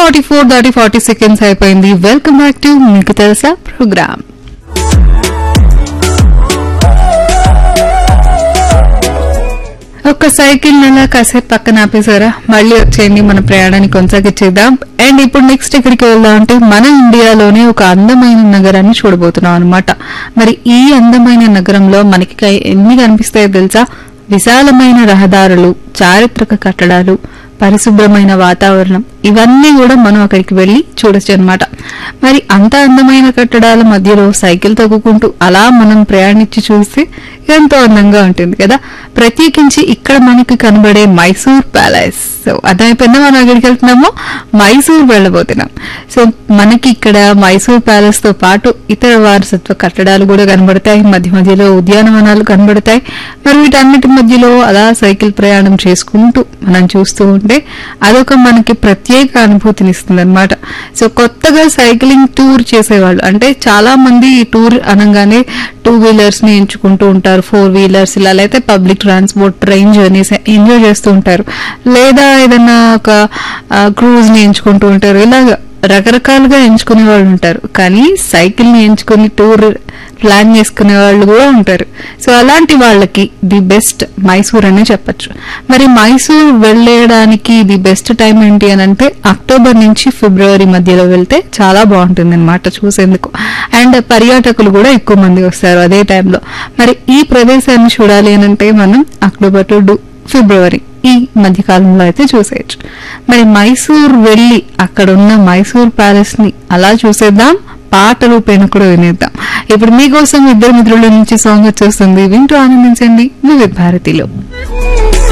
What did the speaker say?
forty four దాటి forty seconds అయిపోయింది welcome back to మీకు తెలుసా ప్రోగ్రామ్ ఒక్క సైకిల్ నెల కాసేపు పక్కన ఆపేసారా మళ్ళీ వచ్చేయండి మన ప్రయాణాన్ని కొనసాగించేద్దాం అండ్ ఇప్పుడు నెక్స్ట్ ఎక్కడికి వెళ్దాం అంటే మన ఇండియాలోనే ఒక అందమైన నగరాన్ని చూడబోతున్నాం అనమాట మరి ఈ అందమైన నగరంలో మనకి కై- ఎన్ని కనిపిస్తాయో తెలుసా విశాలమైన రహదారులు చారిత్రక కట్టడాలు పరిశుభ్రమైన వాతావరణం ఇవన్నీ కూడా మనం అక్కడికి వెళ్ళి చూడొచ్చు అనమాట మరి అంత అందమైన కట్టడాల మధ్యలో సైకిల్ తొక్కుకుంటూ అలా మనం ప్రయాణించి చూస్తే ఎంతో అందంగా ఉంటుంది కదా ప్రత్యేకించి ఇక్కడ మనకి కనబడే మైసూర్ ప్యాలెస్ సో అదైపోయినా మనం ఎక్కడికి వెళ్తున్నామో మైసూర్ వెళ్ళబోతున్నాం సో మనకి ఇక్కడ మైసూర్ ప్యాలెస్ తో పాటు ఇతర వారసత్వ కట్టడాలు కూడా కనబడతాయి మధ్య మధ్యలో ఉద్యానవనాలు కనబడతాయి మరి వీటన్నిటి మధ్యలో అలా సైకిల్ ప్రయాణం చేసుకుంటూ మనం చూస్తూ ఉంటే అదొక మనకి ప్రత్యేక అనుభూతినిస్తుంది అనమాట సో కొత్తగా సైక్లింగ్ టూర్ చేసేవాళ్ళు అంటే చాలా మంది ఈ టూర్ అనగానే టూ వీలర్స్ ని ఎంచుకుంటూ ఉంటారు ఫోర్ వీలర్స్ ఇలా అయితే public transport train journeys enjoy చేస్తూ ఉంటారు లేదా ఏదైనా ఒక క్రూజ్ ని ఎంచుకుంటూ ఉంటారు ఇలాగా రకరకాలుగా ఎంచుకునే వాళ్ళు ఉంటారు కానీ సైకిల్ ని ఎంచుకుని టూర్ ప్లాన్ చేసుకునే వాళ్ళు కూడా ఉంటారు సో అలాంటి వాళ్ళకి ది బెస్ట్ మైసూర్ అనే చెప్పొచ్చు మరి మైసూర్ వెళ్ళడానికి ది బెస్ట్ టైం ఏంటి అని అంటే అక్టోబర్ నుంచి ఫిబ్రవరి మధ్యలో వెళ్తే చాలా బాగుంటుంది అనమాట చూసేందుకు అండ్ పర్యాటకులు కూడా ఎక్కువ మంది వస్తారు అదే టైంలో మరి ఈ ప్రదేశాన్ని చూడాలి అని అంటే మనం అక్టోబర్ టు ఫిబ్రవరి ఈ మధ్య కాలంలో అయితే చూసేయచ్చు మరి మైసూర్ వెళ్ళి అక్కడ ఉన్న మైసూర్ ప్యాలెస్ ని అలా చూసేద్దాం పాట రూపేణ కూడా వినేద్దాం ఇప్పుడు మీకోసం ఇద్దరు మిత్రుల నుంచి సాంగ్ వచ్చేస్తుంది వింటూ ఆనందించండి వివిధ భారతిలో